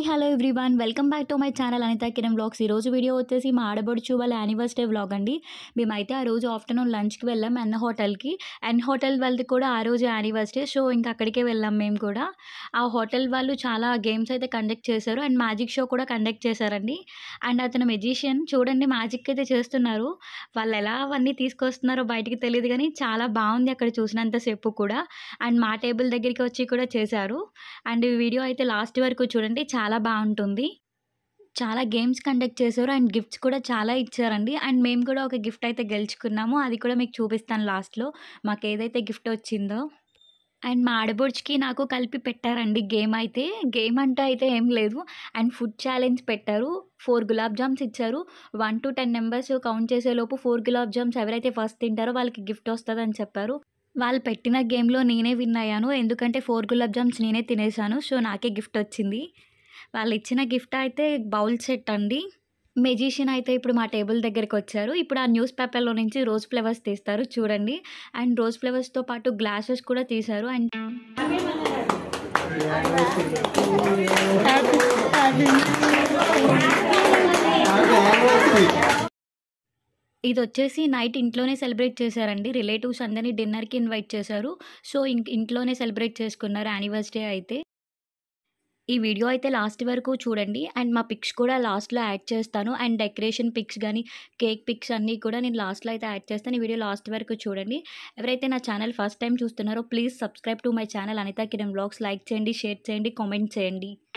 hello everyone welcome back to my channel Anitha Kiran blogs ఈరోజు video వచ్చేసి మా ఆడబడుచు వాళ్ళ యానివర్సరీ వ్లాగ్ అండి మేమైతే ఆ రోజు ఆఫ్టర్నూన్ లంచ్కి వెళ్ళాం అన్న హోటల్కి అన్ హోటల్ వాళ్ళది కూడా ఆ రోజు యానివర్సరీ సో ఇంకా అక్కడికే వెళ్ళాం మేము కూడా ఆ హోటల్ వాళ్ళు చాలా గేమ్స్ అయితే కండక్ట్ చేశారు అండ్ మ్యాజిక్ షో కూడా కండక్ట్ చేశారండి అండ్ అతను మెజిషియన్ చూడండి మ్యాజిక్ అయితే చేస్తున్నారు వాళ్ళు ఎలా అవన్నీ తీసుకొస్తున్నారో బయటికి తెలియదు కానీ చాలా బాగుంది అక్కడ చూసినంతసేపు కూడా అండ్ మా టేబుల్ దగ్గరికి వచ్చి కూడా చేశారు అండ్ ఈ వీడియో అయితే లాస్ట్ వరకు చూడండి చాలా బాగుంటుంది చాలా గేమ్స్ కండక్ట్ చేశారు అండ్ గిఫ్ట్స్ కూడా చాలా ఇచ్చారండి అండ్ మేము కూడా ఒక గిఫ్ట్ అయితే గెలుచుకున్నాము అది కూడా మీకు చూపిస్తాను లాస్ట్లో మాకు ఏదైతే గిఫ్ట్ వచ్చిందో అండ్ మా ఆడబొడుచుకి నాకు కలిపి పెట్టారండి గేమ్ అయితే గేమ్ అంటే అయితే ఏం లేదు అండ్ ఫుడ్ ఛాలెంజ్ పెట్టారు ఫోర్ గులాబ్ జామ్స్ ఇచ్చారు one two ten numbers count చేసేలోపు ఫోర్ గులాబ్ జామ్స్ ఎవరైతే ఫస్ట్ తింటారో వాళ్ళకి గిఫ్ట్ వస్తుందని చెప్పారు వాళ్ళు పెట్టిన గేమ్లో నేనే విన్ అయ్యాను ఎందుకంటే ఫోర్ గులాబ్ జామ్స్ నేనే తినేసాను సో నాకే గిఫ్ట్ వచ్చింది వాళ్ళు ఇచ్చిన గిఫ్ట్ అయితే బౌల్ సెట్ అండి మెజిషియన్ అయితే ఇప్పుడు మా టేబుల్ దగ్గరికి వచ్చారు ఇప్పుడు ఆ న్యూస్ పేపర్లో నుంచి రోజ్ ఫ్లవర్స్ తీస్తారు చూడండి అండ్ రోజ్ ఫ్లవర్స్తో పాటు గ్లాసెస్ కూడా తీశారు అండ్ ఇది వచ్చేసి నైట్ ఇంట్లోనే సెలబ్రేట్ చేశారండి రిలేటివ్స్ అందరినీ డిన్నర్కి ఇన్వైట్ చేశారు సో ఇంక ఇంట్లోనే సెలబ్రేట్ చేసుకున్నారు యానివర్సరీ అయితే ఈ వీడియో అయితే లాస్ట్ వరకు చూడండి అండ్ మా పిక్స్ కూడా లాస్ట్లో యాడ్ చేస్తాను అండ్ డెకరేషన్ పిక్స్ కానీ కేక్ పిక్స్ అన్నీ కూడా నేను లాస్ట్లో అయితే యాడ్ చేస్తాను ఈ వీడియో లాస్ట్ వరకు చూడండి ఎవరైతే నా ఛానల్ ఫస్ట్ టైం చూస్తున్నారో please subscribe to my channel Anitha Kiran blogs like చేయండి షేర్ చేయండి కామెంట్ చేయండి